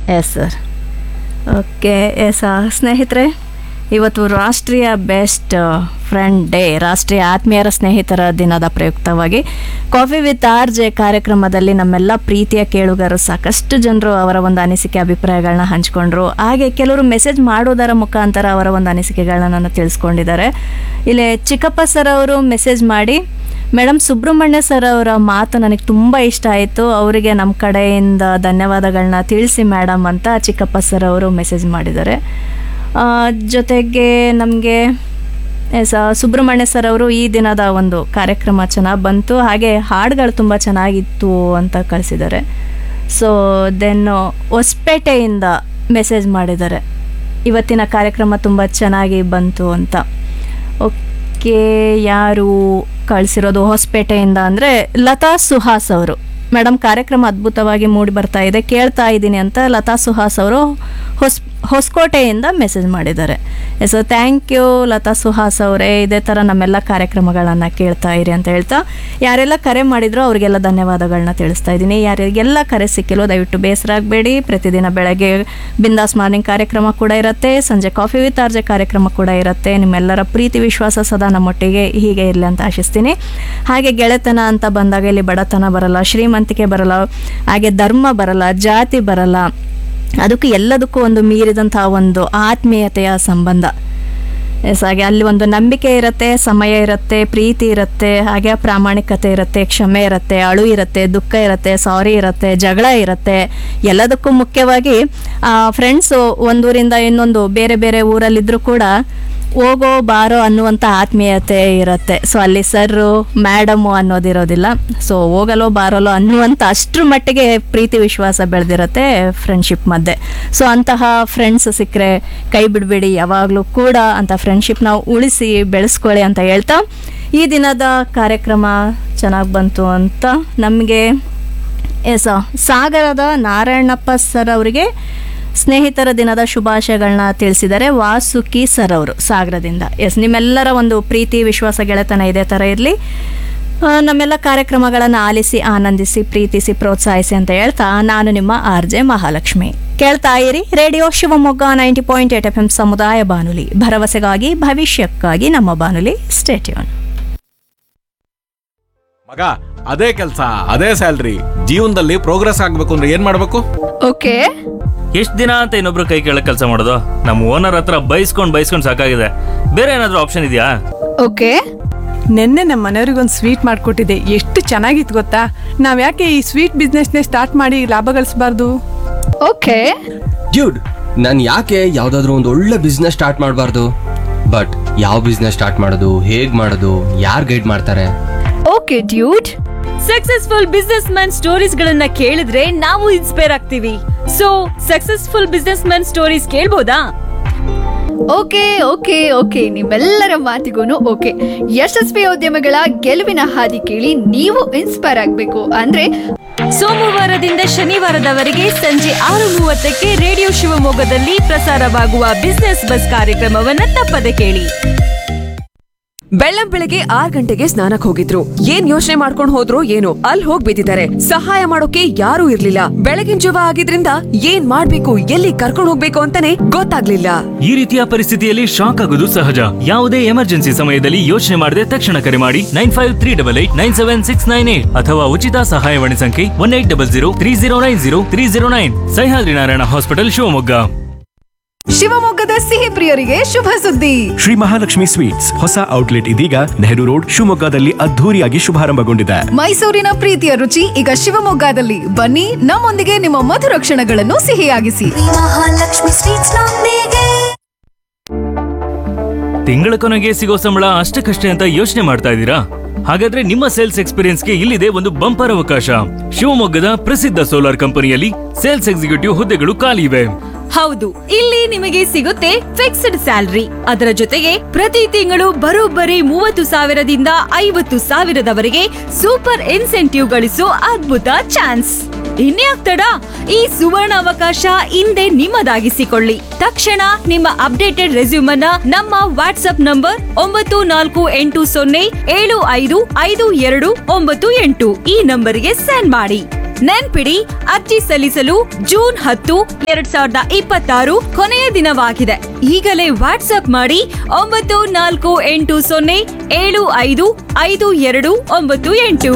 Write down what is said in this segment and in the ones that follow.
yes sir okay yes ಸ್ನೇಹಿತರೆ ಇವತ್ತು ರಾಷ್ಟ್ರೀಯ ಬೆಸ್ಟ್ ಫ್ರೆಂಡ್ ಡೇ ರಾಷ್ಟ್ರೀಯ ಆತ್ಮೀಯರ ಸ್ನೇಹಿತರ ದಿನದ ಪ್ರಯುಕ್ತವಾಗಿ ಕಾಫಿ ವಿತ್ ಆರ್ ಜೆ ಕಾರ್ಯಕ್ರಮದಲ್ಲಿ ನಮ್ಮೆಲ್ಲ ಪ್ರೀತಿಯ ಕೇಳುಗರು ಸಾಕಷ್ಟು ಜನರು ಅವರ ಒಂದು ಅನಿಸಿಕೆ ಅಭಿಪ್ರಾಯಗಳನ್ನ ಹಂಚ್ಕೊಂಡ್ರು ಹಾಗೆ ಕೆಲವರು ಮೆಸೇಜ್ ಮಾಡೋದರ ಮುಖಾಂತರ ಅವರ ಒಂದು ಅನಿಸಿಕೆಗಳನ್ನ ನನ್ನ ತಿಳಿಸ್ಕೊಂಡಿದ್ದಾರೆ ಇಲ್ಲಿ ಚಿಕ್ಕಪ್ಪ ಸರ್ ಅವರು ಮೆಸೇಜ್ ಮಾಡಿ ಮೇಡಮ್ ಸುಬ್ರಹ್ಮಣ್ಯ ಸರ್ ಅವರ ಮಾತು ನನಗೆ ತುಂಬ ಇಷ್ಟ ಆಯಿತು ಅವರಿಗೆ ನಮ್ಮ ಕಡೆಯಿಂದ ಧನ್ಯವಾದಗಳನ್ನ ತಿಳಿಸಿ ಮೇಡಮ್ ಅಂತ ಚಿಕ್ಕಪ್ಪ ಸರ್ ಅವರು ಮೆಸೇಜ್ ಮಾಡಿದ್ದಾರೆ ಆ, ಜೊತೆಗೆ ನಮಗೆ ಎಸ್ ಸುಬ್ರಹ್ಮಣ್ಯ ಸರ್ ಅವರು ಈ ದಿನದ ಒಂದು ಕಾರ್ಯಕ್ರಮ ಚೆನ್ನಾಗಿ ಬಂತು ಹಾಗೆ ಹಾಡುಗಳು ತುಂಬ ಚೆನ್ನಾಗಿತ್ತು ಅಂತ ಕಳಿಸಿದ್ದಾರೆ ಸೊ ದೆನ್ ಹೊಸಪೇಟೆಯಿಂದ ಮೆಸೇಜ್ ಮಾಡಿದ್ದಾರೆ ಇವತ್ತಿನ ಕಾರ್ಯಕ್ರಮ ತುಂಬ ಚೆನ್ನಾಗಿ ಬಂತು ಅಂತ ಓಕೆ ಯಾರು ಕಳಿಸಿರೋದು ಹೊಸಪೇಟೆಯಿಂದ ಅಂದರೆ ಲತಾ ಸುಹಾಸ್ ಅವರು ಮೇಡಮ್ ಕಾರ್ಯಕ್ರಮ ಅದ್ಭುತವಾಗಿ ಮೂಡಿ ಬರ್ತಾ ಇದೆ ಕೇಳ್ತಾ ಇದ್ದೀನಿ ಅಂತ ಲತಾ ಸುಹಾಸ್ ಅವರು ಹೊಸ್ ಹೊಸಕೋಟೆಯಿಂದ ಮೆಸೇಜ್ ಮಾಡಿದ್ದಾರೆ so thank you Latha Suhas ಅವರೇ ಇದೇ ಥರ ನಮ್ಮೆಲ್ಲ ಕಾರ್ಯಕ್ರಮಗಳನ್ನು ಕೇಳ್ತಾ ಇರಿ ಅಂತ ಹೇಳ್ತಾ ಯಾರೆಲ್ಲ ಕರೆ ಮಾಡಿದ್ರು ಅವರಿಗೆಲ್ಲ ಧನ್ಯವಾದಗಳನ್ನ ತಿಳಿಸ್ತಾ ಇದ್ದೀನಿ ಯಾರಿಗೆಲ್ಲ ಕರೆ ಸಿಕ್ಕಿಲ್ಲೋ ದಯವಿಟ್ಟು ಬೇಸರ ಆಗಬೇಡಿ ಪ್ರತಿದಿನ ಬೆಳಗ್ಗೆ ಬಿಂದಾಸ್ ಮಾರ್ನಿಂಗ್ ಕಾರ್ಯಕ್ರಮ ಕೂಡ ಇರುತ್ತೆ ಸಂಜೆ ಕಾಫಿ ವಿತ್ ಆರ್ಜೆ ಕಾರ್ಯಕ್ರಮ ಕೂಡ ಇರುತ್ತೆ ನಿಮ್ಮೆಲ್ಲರ ಪ್ರೀತಿ ವಿಶ್ವಾಸ ಸದಾ ನಮ್ಮೊಟ್ಟಿಗೆ ಹೀಗೆ ಇರಲಿ ಅಂತ ಆಶಿಸ್ತೀನಿ ಹಾಗೆ ಗೆಳೆತನ ಅಂತ ಬಂದಾಗ ಇಲ್ಲಿ ಬಡತನ ಬರಲ್ಲ ಶ್ರೀಮಂತಿಕೆ ಬರಲ್ಲ ಹಾಗೆ ಧರ್ಮ ಬರಲ್ಲ ಜಾತಿ ಬರಲ್ಲ ಅದಕ್ಕೂ ಎಲ್ಲದಕ್ಕೂ ಒಂದು ಮೀರಿದಂತಹ ಒಂದು ಆತ್ಮೀಯತೆಯ ಸಂಬಂಧ ಎಸ್ ಹಾಗೆ ಅಲ್ಲಿ ಒಂದು ನಂಬಿಕೆ ಇರುತ್ತೆ ಸಮಯ ಇರುತ್ತೆ ಪ್ರೀತಿ ಇರುತ್ತೆ ಹಾಗೆ ಪ್ರಾಮಾಣಿಕತೆ ಇರುತ್ತೆ ಕ್ಷಮೆ ಇರುತ್ತೆ ಅಳು ಇರುತ್ತೆ ದುಃಖ ಇರುತ್ತೆ ಸಾರಿ ಇರುತ್ತೆ ಜಗಳ ಇರುತ್ತೆ ಎಲ್ಲದಕ್ಕೂ ಮುಖ್ಯವಾಗಿ ಫ್ರೆಂಡ್ಸು ಒಂದೂರಿಂದ ಇನ್ನೊಂದು ಬೇರೆ ಬೇರೆ ಊರಲ್ಲಿದ್ದರೂ ಕೂಡ ಹೋಗೋ ಬಾರೋ ಅನ್ನುವಂಥ ಆತ್ಮೀಯತೆ ಇರುತ್ತೆ ಸೊ ಅಲ್ಲಿ ಸರ್ರು ಮೇಡಮು ಅನ್ನೋದಿರೋದಿಲ್ಲ ಸೊ ಹೋಗಲೋ ಬಾರಲೋ ಅನ್ನುವಂಥ ಅಷ್ಟ್ರ ಮಟ್ಟಿಗೆ ಪ್ರೀತಿ ವಿಶ್ವಾಸ ಬೆಳೆದಿರುತ್ತೆ ಫ್ರೆಂಡ್ಶಿಪ್ ಮಧ್ಯೆ ಸೊ ಅಂತಹ ಫ್ರೆಂಡ್ಸ್ ಸಿಕ್ಕರೆ ಕೈ ಬಿಡಬೇಡಿ ಯಾವಾಗಲೂ ಕೂಡ ಅಂತ ಫ್ರೆಂಡ್ಶಿಪ್ನ ಉಳಿಸಿ ಬೆಳೆಸ್ಕೊಳ್ಳಿ ಅಂತ ಹೇಳ್ತಾ ಈ ದಿನದ ಕಾರ್ಯಕ್ರಮ ಚೆನ್ನಾಗಿ ಬಂತು ಅಂತ ನಮಗೆ ಎಸ್ ಸಾಗರದ ನಾರಾಯಣಪ್ಪ ಸರ್ ಅವರಿಗೆ ಸ್ನೇಹಿತರ ದಿನದ ಶುಭಾಶಯಗಳನ್ನ ತಿಳಿಸಿದ್ದಾರೆ ವಾಸುಕಿ ಸರ್ ಅವರು ಸಾಗರದಿಂದ ಎಸ್ ನಿಮ್ಮೆಲ್ಲರ ಒಂದು ಪ್ರೀತಿ ವಿಶ್ವಾಸ ಗೆಳೆತನ ಇದೇ ಥರ ಇರಲಿ ನಮ್ಮೆಲ್ಲ ಕಾರ್ಯಕ್ರಮಗಳನ್ನು ಆಲಿಸಿ ಆನಂದಿಸಿ ಪ್ರೀತಿಸಿ ಪ್ರೋತ್ಸಾಹಿಸಿ ಅಂತ ಹೇಳ್ತಾ ನಾನು ನಿಮ್ಮ ಆರ್ ಜೆ ಮಹಾಲಕ್ಷ್ಮಿ ಕೇಳ್ತಾ ಇರಿ radio Shivamogga ninety point eight F M ಸಮುದಾಯ ಬಾನುಲಿ ಭರವಸೆಗಾಗಿ ಭವಿಷ್ಯಕ್ಕಾಗಿ ನಮ್ಮ ಬಾನುಲಿ ಸ್ಟೇಟ್ಯೂನ್ ಮಗ ಅದೇ ಕೆಲಸ ಅದೇ ಸ್ಯಾಲ್ರಿ ಜೀವನದಲ್ಲಿ ಪ್ರೋಗ್ರೆಸ್ ಆಗ್ಬೇಕು ಅಂದ್ರೆ ಏನ್ ಮಾಡ್ಬೇಕು ಓಕೆ ಎಷ್ಟ್ ದಿನ ಅಂತ ಇನ್ನೊಬ್ರು ಕೈ ಕೆಳಗ್ ಕೆಲಸ ಮಾಡೋದು ನಮ್ಮ ಓನರ್ ಹತ್ರ ಬೈಸ್ಕೊಂಡ್ ಬೈಸ್ಕೊಂಡ್ ಸಾಕಾಗಿದೆ ಬೇರೆ ಏನಾದ್ರೂ ಆಪ್ಷನ್ ಇದೆಯಾ ಓಕೆ ನಿನ್ನೆ ನಮ್ಮ ಮನೆಯವ್ರಿಗೊಂದು ಸ್ವೀಟ್ ಮಾಡಿಕೊಟ್ಟಿದ್ದೆ ಎಷ್ಟು ಚೆನ್ನಾಗಿತ್ತು ಗೊತ್ತಾ ನಾವು ಯಾಕೆ ಈ ಸ್ವೀಟ್ ಬಿಸ್ನೆಸ್ನೇ ಸ್ಟಾರ್ಟ್ ಮಾಡಿ ಲಾಭ ಗಳಿಸಬಾರ್ದು ಓಕೆ ಡ್ಯೂಡ್ ನಾನು ಯಾಕೆ ಯಾವುದಾದ್ರೂ ಒಂದು ಒಳ್ಳೆ ಬಿಸ್ನೆಸ್ ಸ್ಟಾರ್ಟ್ ಮಾಡಬಾರ್ದು ಬಟ್ ಯಾವ ಬಿಸ್ನೆಸ್ ಸ್ಟಾರ್ಟ್ ಮಾಡೋದು ಹೇಗ್ ಮಾಡೋದು ಯಾರು ಗೈಡ್ ಮಾಡ್ತಾರೆ okay dude successful businessman stories ಗಳನ್ನ ಕೇಳಿದ್ರೆ ನಾವು ಇನ್ಸ್ಪೈರ್ ಆಗ್ತೀವಿ so successful businessman stories ಕೇಳ್ಬೋದಾ ಓಕೆ ಓಕೆ ಓಕೆ ನಿಮ್ಮೆಲ್ಲರ ಮಾತಿಗೂ ಓಕೆ ಯಶಸ್ವಿ ಉದ್ಯಮಗಳ ಗೆಲುವಿನ ಹಾದಿ ಕೇಳಿ ನೀವು ಇನ್ಸ್ಪೈರ್ ಆಗಬೇಕು ಅಂದ್ರೆ ಸೋಮವಾರದಿಂದ ಶನಿವಾರದವರೆಗೆ ಸಂಜೆ ಆರು ಮೂವತ್ತಕ್ಕೆ ರೇಡಿಯೋ ಶಿವಮೊಗ್ಗದಲ್ಲಿ ಪ್ರಸಾರವಾಗುವ ಬಿಸ್ನೆಸ್ ಬಸ್ ಕಾರ್ಯಕ್ರಮವನ್ನ ತಪ್ಪದೆ ಕೇಳಿ ಬೆಳ್ಳಂ ಬೆಳಗ್ಗೆ ಆರ್ ಗಂಟೆಗೆ ಸ್ನಾನಕ್ ಹೋಗಿದ್ರು ಏನ್ ಯೋಚನೆ ಮಾಡ್ಕೊಂಡ್ ಹೋದ್ರು ಏನೋ ಅಲ್ಲಿ ಹೋಗ್ ಬಿದ್ದಿದ್ದಾರೆ ಸಹಾಯ ಮಾಡೋಕೆ ಯಾರೂ ಇರ್ಲಿಲ್ಲ ಬೆಳಗಿನ ಜವ ಆಗಿದ್ರಿಂದ ಏನ್ ಮಾಡ್ಬೇಕು ಎಲ್ಲಿ ಕರ್ಕೊಂಡ್ ಹೋಗ್ಬೇಕು ಅಂತಾನೆ ಗೊತ್ತಾಗ್ಲಿಲ್ಲ ಈ ರೀತಿಯ ಪರಿಸ್ಥಿತಿಯಲ್ಲಿ ಶಾಕ್ ಆಗೋದು ಸಹಜ ಯಾವುದೇ ಎಮರ್ಜೆನ್ಸಿ ಸಮಯದಲ್ಲಿ ಯೋಚನೆ ಮಾಡದೆ ತಕ್ಷಣ ಕರೆ ಮಾಡಿ nine five three double eight nine seven six nine eight ಅಥವಾ ಉಚಿತ ಸಹಾಯವಾಣಿ ಸಂಖ್ಯೆ one eight double zero three zero nine zero three zero nine Sahyadri Narayana hospital Shivamogga ಶಿವಮೊಗ್ಗದ ಸಿಹಿ ಪ್ರಿಯರಿಗೆ ಶುಭ ಸುದ್ದಿ ಶ್ರೀ ಮಹಾಲಕ್ಷ್ಮಿ ಸ್ವೀಟ್ಸ್ ಹೊಸ ಔಟ್ಲೆಟ್ ಇದೀಗ ನೆಹರು ರೋಡ್ ಶಿವಮೊಗ್ಗದಲ್ಲಿ ಅದ್ಧೂರಿಯಾಗಿ ಶುಭಾರಂಭಗೊಂಡಿದೆ ಮೈಸೂರಿನ ಪ್ರೀತಿಯ ರುಚಿ ಈಗ ಶಿವಮೊಗ್ಗದಲ್ಲಿ ಬನ್ನಿ ನಮ್ಮೊಂದಿಗೆ ನಿಮ್ಮ ಮಧುರ ಕ್ಷಣಗಳನ್ನು ಸಿಹಿಯಾಗಿಸಿ ಮಹಾಲಕ್ಷ್ಮಿ ಸ್ವೀಟ್ಸ್ ನೊಂದಿಗೆ ತಿಂಗಳ ಕೊನೆಗೆ ಸಿಗೋ ಸಂಬಳ ಅಷ್ಟಕ್ಕಷ್ಟೇ ಅಂತ ಯೋಚನೆ ಮಾಡ್ತಾ ಇದ್ದೀರಾ ಹಾಗಾದ್ರೆ ನಿಮ್ಮ ಸೇಲ್ಸ್ ಎಕ್ಸ್ಪೀರಿಯನ್ಸ್ಗೆ ಇಲ್ಲಿದೆ ಒಂದು ಬಂಪರ್ ಅವಕಾಶ ಶಿವಮೊಗ್ಗದ ಪ್ರಸಿದ್ಧ ಸೋಲಾರ್ ಕಂಪನಿಯಲ್ಲಿ ಸೇಲ್ಸ್ ಎಕ್ಸಿಕ್ಯೂಟಿವ್ ಹುದ್ದೆಗಳು ಖಾಲಿ ಇವೆ ಹೌದು ಇಲ್ಲಿ ನಿಮಗೆ ಸಿಗುತ್ತೆ ಫಿಕ್ಸ್ಡ್ ಸ್ಯಾಲರಿ ಅದರ ಜೊತೆಗೆ ಪ್ರತಿ ತಿಂಗಳು ಬರೋಬ್ಬರಿ ಮೂವತ್ತು ಸಾವಿರದಿಂದ ಐವತ್ತು ಸಾವಿರದವರೆಗೆ ಸೂಪರ್ ಇನ್ಸೆಂಟಿವ್ ಗಳಿಸೋ ಅದ್ಭುತ ಚಾನ್ಸ್ ಇನ್ಯಾಕ್ ತಡ ಈ ಸುವರ್ಣ ಅವಕಾಶ ಹಿಂದೆ ನಿಮ್ಮದಾಗಿಸಿಕೊಳ್ಳಿ ತಕ್ಷಣ ನಿಮ್ಮ ಅಪ್ಡೇಟೆಡ್ ರೆಸ್ಯೂಮನ್ನ ನಮ್ಮ ವಾಟ್ಸ್ಆಪ್ ನಂಬರ್ ಒಂಬತ್ತು ನಾಲ್ಕು ಎಂಟು ಸೊನ್ನೆ ಏಳು ಐದು ಐದು ಎರಡು ಒಂಬತ್ತು ಎಂಟು ಈ ನಂಬರಿಗೆ ಸೆಂಡ್ ಮಾಡಿ ನೆನ್ಪಿಡಿ ಅರ್ಜಿ ಸಲ್ಲಿಸಲು ಜೂನ್ ಹತ್ತು ಎರಡ್ ಸಾವಿರದ ಇಪ್ಪತ್ತಾರು ಕೊನೆಯ ದಿನವಾಗಿದೆ ಈಗಲೇ ವಾಟ್ಸ್ಆಪ್ ಮಾಡಿ ಒಂಬತ್ತು ನಾಲ್ಕು ಎಂಟು ಸೊನ್ನೆ ಏಳು ಐದು ಐದು ಎರಡು ಒಂಬತ್ತು ಎಂಟು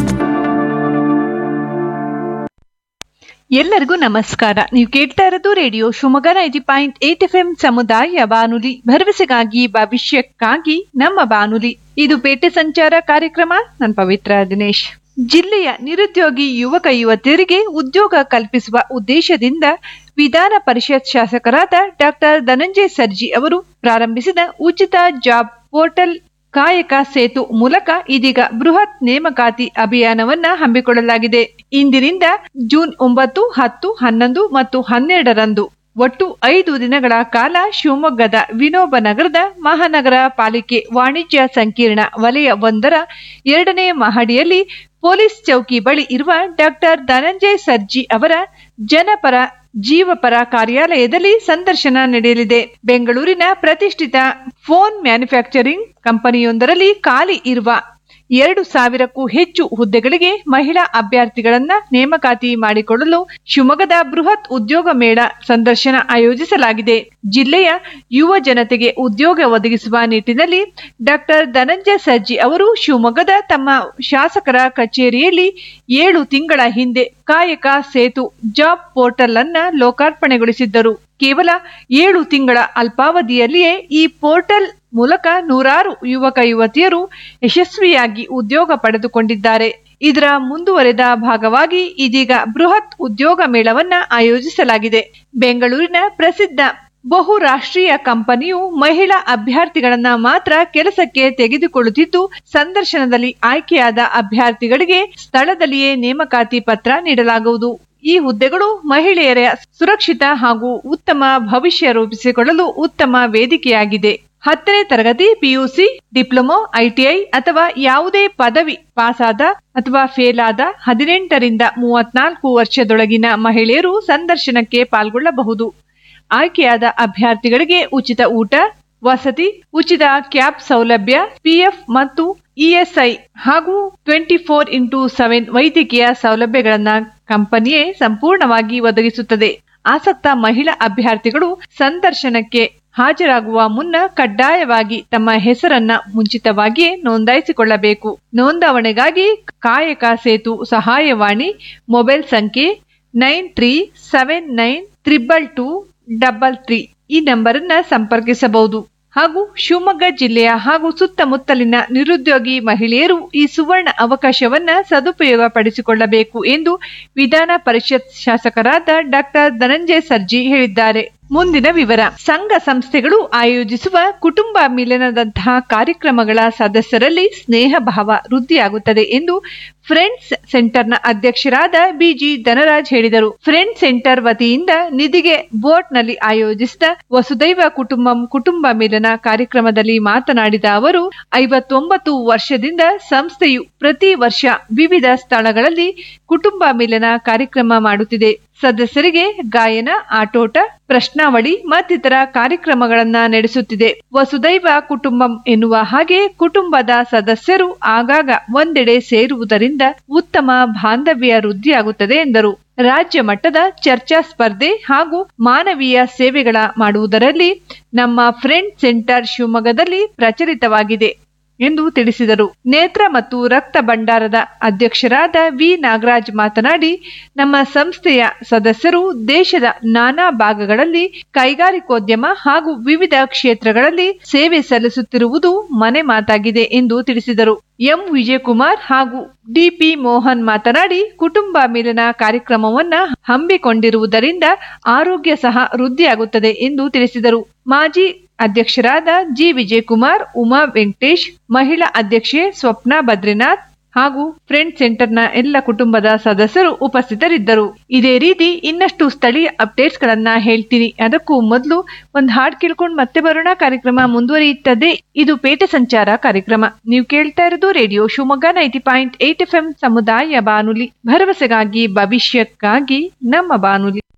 ಎಲ್ಲರಿಗೂ ನಮಸ್ಕಾರ ನೀವು ಕೇಳ್ತಾ ಇರೋದು radio Shivamogga ninety point eight F M ಸಮುದಾಯ ಬಾನುಲಿ ಭರವಸೆಗಾಗಿ ಭವಿಷ್ಯಕ್ಕಾಗಿ ನಮ್ಮ ಬಾನುಲಿ ಇದು ಪೇಟೆ ಸಂಚಾರ ಕಾರ್ಯಕ್ರಮ ನಾನು ಪವಿತ್ರ ದಿನೇಶ್ ಜಿಲ್ಲೆಯ ನಿರುದ್ಯೋಗಿ ಯುವಕ ಯುವತಿಯರಿಗೆ ಉದ್ಯೋಗ ಕಲ್ಪಿಸುವ ಉದ್ದೇಶದಿಂದ ವಿಧಾನ ಪರಿಷತ್ ಶಾಸಕರಾದ ಡಾಕ್ಟರ್ ಧನಂಜಯ ಸರ್ಜಿ ಅವರು ಪ್ರಾರಂಭಿಸಿದ ಉಚಿತ ಜಾಬ್ ಪೋರ್ಟಲ್ ಕಾಯಕ ಸೇತು ಮೂಲಕ ಇದೀಗ ಬೃಹತ್ ನೇಮಕಾತಿ ಅಭಿಯಾನವನ್ನ ಹಮ್ಮಿಕೊಳ್ಳಲಾಗಿದೆ ಇಂದಿನಿಂದ ಜೂನ್ ಒಂಬತ್ತು ಹತ್ತು ಹನ್ನೊಂದು ಮತ್ತು ಹನ್ನೆರಡರಂದು ಒಟ್ಟು ಐದು ದಿನಗಳ ಕಾಲ ಶಿವಮೊಗ್ಗದ ವಿನೋಬ ನಗರದ ಮಹಾನಗರ ಪಾಲಿಕೆ ವಾಣಿಜ್ಯ ಸಂಕೀರ್ಣ ವಲಯ ಒಂದರ ಎರಡನೇ ಮಹಡಿಯಲ್ಲಿ ಪೊಲೀಸ್ ಚೌಕಿ ಬಳಿ ಇರುವ ಡಾಕ್ಟರ್ ಧನಂಜಯ ಸರ್ಜಿ ಅವರ ಜನಪರ ಜೀವಪರ ಕಾರ್ಯಾಲಯದಲ್ಲಿ ಸಂದರ್ಶನ ನಡೆಯಲಿದೆ ಬೆಂಗಳೂರಿನ ಪ್ರತಿಷ್ಠಿತ ಫೋನ್ ಮ್ಯಾನುಫ್ಯಾಕ್ಚರಿಂಗ್ ಕಂಪನಿಯೊಂದರಲ್ಲಿ ಖಾಲಿ ಇರುವ ಎರಡು ಸಾವಿರಕ್ಕೂ ಹೆಚ್ಚು ಹುದ್ದೆಗಳಿಗೆ ಮಹಿಳಾ ಅಭ್ಯರ್ಥಿಗಳನ್ನ ನೇಮಕಾತಿ ಮಾಡಿಕೊಳ್ಳಲು ಶಿವಮೊಗ್ಗದ ಬೃಹತ್ ಉದ್ಯೋಗ ಮೇಳ ಸಂದರ್ಶನ ಆಯೋಜಿಸಲಾಗಿದೆ ಜಿಲ್ಲೆಯ ಯುವ ಜನತೆಗೆ ಉದ್ಯೋಗ ಒದಗಿಸುವ ನಿಟ್ಟಿನಲ್ಲಿ ಡಾಕ್ಟರ್ ಧನಂಜಯ ಸರ್ಜಿ ಅವರು ಶಿವಮೊಗ್ಗದ ತಮ್ಮ ಶಾಸಕರ ಕಚೇರಿಯಲ್ಲಿ ಏಳು ತಿಂಗಳ ಹಿಂದೆ ಕಾಯಕ ಸೇತು ಜಾಬ್ ಪೋರ್ಟಲ್ ಅನ್ನ ಲೋಕಾರ್ಪಣೆಗೊಳಿಸಿದ್ದರು ಕೇವಲ ಏಳು ತಿಂಗಳ ಅಲ್ಪಾವಧಿಯಲ್ಲಿಯೇ ಈ ಪೋರ್ಟಲ್ ಮೂಲಕ ನೂರಾರು ಯುವಕ ಯುವತಿಯರು ಯಶಸ್ವಿಯಾಗಿ ಉದ್ಯೋಗ ಪಡೆದುಕೊಂಡಿದ್ದಾರೆ ಇದರ ಮುಂದುವರೆದ ಭಾಗವಾಗಿ ಇದೀಗ ಬೃಹತ್ ಉದ್ಯೋಗ ಮೇಳವನ್ನ ಆಯೋಜಿಸಲಾಗಿದೆ ಬೆಂಗಳೂರಿನ ಪ್ರಸಿದ್ಧ ಬಹುರಾಷ್ಟ್ರೀಯ ಕಂಪನಿಯು ಮಹಿಳಾ ಅಭ್ಯರ್ಥಿಗಳನ್ನ ಮಾತ್ರ ಕೆಲಸಕ್ಕೆ ತೆಗೆದುಕೊಳ್ಳುತ್ತಿದ್ದು ಸಂದರ್ಶನದಲ್ಲಿ ಆಯ್ಕೆಯಾದ ಅಭ್ಯರ್ಥಿಗಳಿಗೆ ಸ್ಥಳದಲ್ಲಿಯೇ ನೇಮಕಾತಿ ಪತ್ರ ನೀಡಲಾಗುವುದು ಈ ಹುದ್ದೆಗಳು ಮಹಿಳೆಯರ ಸುರಕ್ಷಿತ ಹಾಗೂ ಉತ್ತಮ ಭವಿಷ್ಯ ರೂಪಿಸಿಕೊಳ್ಳಲು ಉತ್ತಮ ವೇದಿಕೆಯಾಗಿದೆ ಹತ್ತನೇ ತರಗತಿ ಪಿಯುಸಿ ಡಿಪ್ಲೊಮೊ ಐಟಿಐ ಅಥವಾ ಯಾವುದೇ ಪದವಿ ಪಾಸಾದ ಅಥವಾ ಫೇಲ್ ಆದ ಹದಿನೆಂಟರಿಂದ ಮೂವತ್ನಾಲ್ಕು ವರ್ಷದೊಳಗಿನ ಮಹಿಳೆಯರು ಸಂದರ್ಶನಕ್ಕೆ ಪಾಲ್ಗೊಳ್ಳಬಹುದು ಆಯ್ಕೆಯಾದ ಅಭ್ಯರ್ಥಿಗಳಿಗೆ ಉಚಿತ ಊಟ ವಸತಿ ಉಚಿತ ಕ್ಯಾಬ್ ಸೌಲಭ್ಯ ಪಿಎಫ್ ಮತ್ತು ಇಎಸ್ಐ ಹಾಗೂ ಟ್ವೆಂಟಿ ಫೋರ್ ಇಂಟು ಸೆವೆನ್ ವೈದ್ಯಕೀಯ ಸೌಲಭ್ಯಗಳನ್ನ ಕಂಪನಿಯೇ ಸಂಪೂರ್ಣವಾಗಿ ಒದಗಿಸುತ್ತದೆ ಆಸಕ್ತ ಮಹಿಳಾ ಅಭ್ಯರ್ಥಿಗಳು ಸಂದರ್ಶನಕ್ಕೆ ಹಾಜರಾಗುವ ಮುನ್ನ ಕಡ್ಡಾಯವಾಗಿ ತಮ್ಮ ಹೆಸರನ್ನ ಮುಂಚಿತವಾಗಿಯೇ ನೋಂದಾಯಿಸಿಕೊಳ್ಳಬೇಕು ನೋಂದಾವಣೆಗಾಗಿ ಕಾಯಕ ಸೇತು ಸಹಾಯವಾಣಿ ಮೊಬೈಲ್ ಸಂಖ್ಯೆ nine three seven nine triple two double three ಈ ನಂಬರನ್ನ ಸಂಪರ್ಕಿಸಬಹುದು ಹಾಗೂ ಶಿವಮೊಗ್ಗ ಜಿಲ್ಲೆಯ ಹಾಗೂ ಸುತ್ತಮುತ್ತಲಿನ ನಿರುದ್ಯೋಗಿ ಮಹಿಳೆಯರು ಈ ಸುವರ್ಣ ಅವಕಾಶವನ್ನ ಸದುಪಯೋಗ ಪಡಿಸಿಕೊಳ್ಳಬೇಕು ಎಂದು ವಿಧಾನ ಪರಿಷತ್ ಶಾಸಕರಾದ ಡಾಕ್ಟರ್ ಧನಂಜಯ ಸರ್ಜಿ ಹೇಳಿದ್ದಾರೆ ಮುಂದಿನ ವಿವರ ಸಂಘ ಸಂಸ್ಥೆಗಳು ಆಯೋಜಿಸುವ ಕುಟುಂಬ ಮಿಲನದಂತಹ ಕಾರ್ಯಕ್ರಮಗಳ ಸದಸ್ಯರಲ್ಲಿ ಸ್ನೇಹ ಭಾವ ವೃದ್ಧಿಯಾಗುತ್ತದೆ ಎಂದು ಫ್ರೆಂಡ್ಸ್ ಸೆಂಟರ್ನ ಅಧ್ಯಕ್ಷರಾದ ಬಿಜಿ ಧನರಾಜ್ ಹೇಳಿದರು ಫ್ರೆಂಡ್ಸ್ ಸೆಂಟರ್ ವತಿಯಿಂದ ನಿಧಿಗೆ ಬೋಟ್ನಲ್ಲಿ ಆಯೋಜಿಸಿದ ವಸುದೈವ ಕುಟುಂಬಂ ಕುಟುಂಬ ಮಿಲನ ಕಾರ್ಯಕ್ರಮದಲ್ಲಿ ಮಾತನಾಡಿದ ಅವರು ಐವತ್ತೊಂಬತ್ತು ವರ್ಷದಿಂದ ಸಂಸ್ಥೆಯು ಪ್ರತಿ ವರ್ಷ ವಿವಿಧ ಸ್ಥಳಗಳಲ್ಲಿ ಕುಟುಂಬ ಮಿಲನ ಕಾರ್ಯಕ್ರಮ ಮಾಡುತ್ತಿದೆ ಸದಸ್ಯರಿಗೆ ಗಾಯನ ಆಟೋಟ ಪ್ರಶ್ನಾವಳಿ ಮತ್ತಿತರ ಕಾರ್ಯಕ್ರಮಗಳನ್ನ ನಡೆಸುತ್ತಿದೆ ವಸುದೈವ ಕುಟುಂಬಂ ಎನ್ನುವ ಹಾಗೆ ಕುಟುಂಬದ ಸದಸ್ಯರು ಆಗಾಗ ಒಂದೆಡೆ ಸೇರುವುದರಿಂದ ಉತ್ತಮ ಬಾಂಧವ್ಯ ವೃದ್ಧಿಯಾಗುತ್ತದೆ ಎಂದರು ರಾಜ್ಯ ಮಟ್ಟದ ಚರ್ಚಾ ಸ್ಪರ್ಧೆ ಹಾಗೂ ಮಾನವೀಯ ಸೇವೆಗಳ ಮಾಡುವುದರಲ್ಲಿ ನಮ್ಮ ಫ್ರೆಂಡ್ ಸೆಂಟರ್ ಶಿವಮೊಗ್ಗದಲ್ಲಿ ಪ್ರಚಲಿತವಾಗಿದೆ ಎಂದು ತಿಳಿಸಿದರು ನೇತ್ರ ಮತ್ತು ರಕ್ತ ಭಂಡಾರದ ಅಧ್ಯಕ್ಷರಾದ ವಿ ನಾಗರಾಜ್ ಮಾತನಾಡಿ ನಮ್ಮ ಸಂಸ್ಥೆಯ ಸದಸ್ಯರು ದೇಶದ ನಾನಾ ಭಾಗಗಳಲ್ಲಿ ಕೈಗಾರಿಕೋದ್ಯಮ ಹಾಗೂ ವಿವಿಧ ಕ್ಷೇತ್ರಗಳಲ್ಲಿ ಸೇವೆ ಸಲ್ಲಿಸುತ್ತಿರುವುದು ಮನೆ ಮಾತಾಗಿದೆ ಎಂದು ತಿಳಿಸಿದರು ಎಂ ವಿಜಯಕುಮಾರ್ ಹಾಗೂ ಡಿಪಿ ಮೋಹನ್ ಮಾತನಾಡಿ ಕುಟುಂಬ ಮಿಲನ ಕಾರ್ಯಕ್ರಮವನ್ನ ಹಮ್ಮಿಕೊಂಡಿರುವುದರಿಂದ ಆರೋಗ್ಯ ಸಹ ವೃದ್ಧಿಯಾಗುತ್ತದೆ ಎಂದು ತಿಳಿಸಿದರು ಮಾಜಿ ಅಧ್ಯಕ್ಷರಾದ ಜಿ ವಿಜಯಕುಮಾರ್ ಉಮಾ ವೆಂಕಟೇಶ್ ಮಹಿಳಾ ಅಧ್ಯಕ್ಷೆ ಸ್ವಪ್ನ ಬದ್ರಿನಾಥ್ ಹಾಗೂ ಫ್ರೆಂಡ್ ಸೆಂಟರ್ನ ಎಲ್ಲ ಕುಟುಂಬದ ಸದಸ್ಯರು ಉಪಸ್ಥಿತರಿದ್ದರು ಇದೇ ರೀತಿ ಇನ್ನಷ್ಟು ಸ್ಥಳೀಯ ಅಪ್ಡೇಟ್ಸ್ ಗಳನ್ನ ಹೇಳ್ತೀನಿ ಅದಕ್ಕೂ ಮೊದಲು ಒಂದ್ ಹಾಡ್ ಕೇಳ್ಕೊಂಡು ಮತ್ತೆ ಬರೋಣ ಕಾರ್ಯಕ್ರಮ ಮುಂದುವರಿಯುತ್ತದೆ ಇದು ಪೇಟೆ ಸಂಚಾರ ಕಾರ್ಯಕ್ರಮ ನೀವು ಕೇಳ್ತಾ ಇರೋದು radio Shivamogga ninety point eight F M ಸಮುದಾಯ ಬಾನುಲಿ ಭರವಸೆಗಾಗಿ ಭವಿಷ್ಯಕ್ಕಾಗಿ ನಮ್ಮ ಬಾನುಲಿ